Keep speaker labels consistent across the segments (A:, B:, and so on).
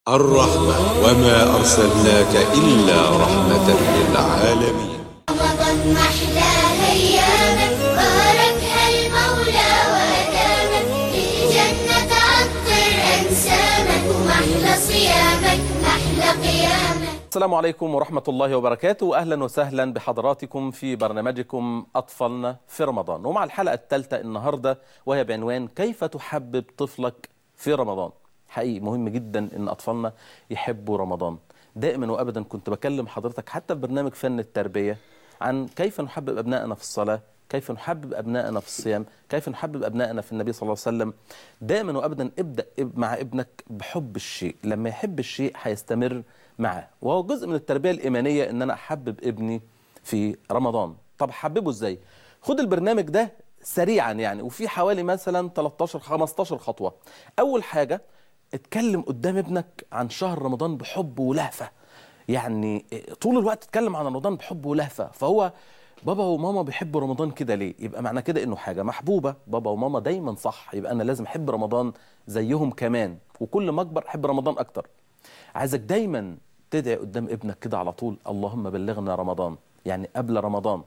A: الرحمة وما أرسلناك إلا رحمة للعالمين
B: رمضان محلى أيامك باركها المولى وأدامك للجنة عطر أنسامك ومحلى صيامك أحلى قيامك
C: السلام عليكم ورحمة الله وبركاته أهلا وسهلا بحضراتكم في برنامجكم أطفالنا في رمضان ومع الحلقة الثالثة النهاردة وهي بعنوان كيف تحبب طفلك في رمضان حقيقي مهم جدا ان اطفالنا يحبوا رمضان دائما وابدا كنت بكلم حضرتك حتى في برنامج فن التربيه عن كيف نحبب ابنائنا في الصلاه كيف نحبب ابنائنا في الصيام كيف نحبب ابنائنا في النبي صلى الله عليه وسلم دائما وابدا ابدا مع ابنك بحب الشيء لما يحب الشيء هيستمر معاه وهو جزء من التربيه الايمانيه ان انا احبب ابني في رمضان طب حببه ازاي خد البرنامج ده سريعا يعني وفي حوالي مثلا 13 15 خطوه اول حاجه اتكلم قدام ابنك عن شهر رمضان بحب ولهفة يعني طول الوقت اتكلم عن رمضان بحب ولهفة فهو بابا وماما بيحبوا رمضان كده ليه يبقى معنى كده انه حاجة محبوبة بابا وماما دايما صح يبقى انا لازم احب رمضان زيهم كمان وكل ما اكبر احب رمضان اكتر عايزك دايما تدعي قدام ابنك كده على طول اللهم بلغنا رمضان يعني قبل رمضان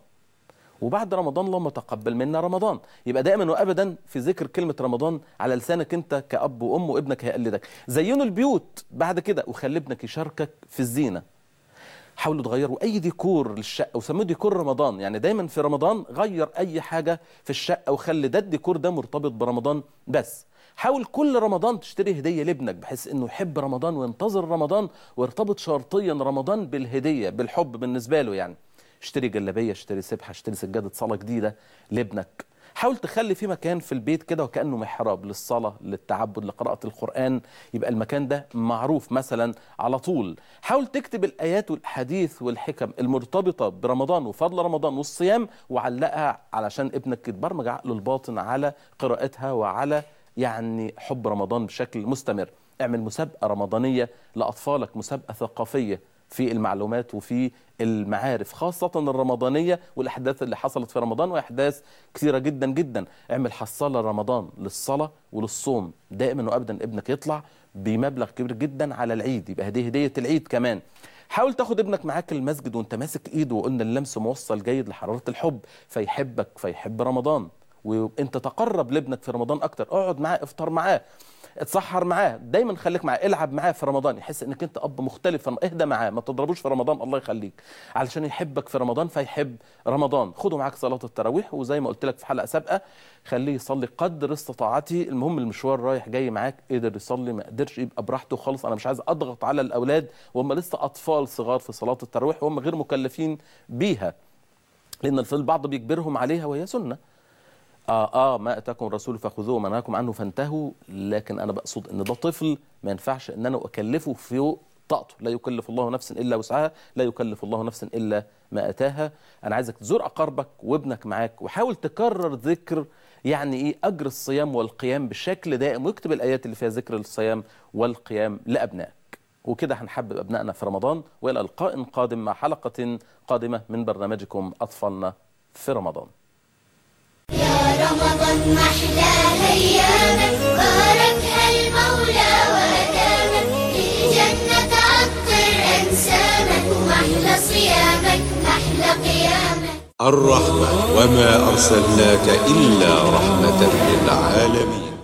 C: وبعد رمضان اللهم تقبل منا رمضان يبقى دائما وابدا في ذكر كلمه رمضان على لسانك انت كاب وام وابنك هيقلدك زينوا البيوت بعد كده وخلي ابنك يشاركك في الزينه حاولوا تغيروا اي ديكور للشقه وسموه ديكور رمضان يعني دايما في رمضان غير اي حاجه في الشقه وخلي ده الديكور ده مرتبط برمضان بس حاول كل رمضان تشتري هديه لابنك بحيث انه يحب رمضان وينتظر رمضان ويرتبط شرطيا رمضان بالهديه بالحب بالنسبه له يعني اشتري جلابيه اشتري سبحه اشتري سجاده صلاه جديده لابنك حاول تخلي في مكان في البيت كده وكانه محراب للصلاه للتعبد لقراءه القران يبقى المكان ده معروف مثلا على طول حاول تكتب الايات والحديث والحكم المرتبطه برمضان وفضل رمضان والصيام وعلقها علشان ابنك يتبرمج عقله الباطن على قراءتها وعلى يعني حب رمضان بشكل مستمر اعمل مسابقه رمضانيه لاطفالك مسابقه ثقافيه في المعلومات وفي المعارف خاصة الرمضانية والأحداث اللي حصلت في رمضان وأحداث كثيرة جدا جدا اعمل حصالة رمضان للصلاة وللصوم دائما وأبدا ابنك يطلع بمبلغ كبير جدا على العيد يبقى هديه هدية العيد كمان حاول تاخد ابنك معاك المسجد وانت ماسك ايده وقلنا اللمس موصل جيد لحرارة الحب فيحبك فيحب رمضان وانت تقرب لابنك في رمضان اكتر اقعد معاه افطر معاه اتسحر معاه دايما خليك معاه العب معاه في رمضان يحس انك انت اب مختلف اهدى معاه ما تضربوش في رمضان الله يخليك علشان يحبك في رمضان فيحب رمضان خده معاك صلاه التراويح وزي ما قلت لك في حلقه سابقه خليه يصلي قدر استطاعته المهم المشوار رايح جاي معاك قدر يصلي ما قدرش يبقى براحته خالص انا مش عايز اضغط على الاولاد وهم لسه اطفال صغار في صلاه التراويح وهم غير مكلفين بيها لان في البعض بيجبرهم عليها وهي سنه آه آه ما أتاكم الرسول فخذوه وما نهاكم عنه فانتهوا لكن أنا بقصد إن ده طفل ما ينفعش إن أنا أكلفه في طاقته لا يكلف الله نفسا إلا وسعها لا يكلف الله نفسا إلا ما أتاها أنا عايزك تزور أقاربك وابنك معاك وحاول تكرر ذكر يعني إيه أجر الصيام والقيام بشكل دائم واكتب الآيات اللي فيها ذكر الصيام والقيام لأبنائك وكده هنحبب أبنائنا في رمضان وإلى لقاء قادم مع حلقة قادمة من برنامجكم أطفالنا في رمضان
B: يا رمضان محلى أيامك باركها المولى وأدامك للجنة عطر أنسامك ومحلى صيامك أحلى قيامك
A: الرحمة وما أرسلناك إلا رحمة للعالمين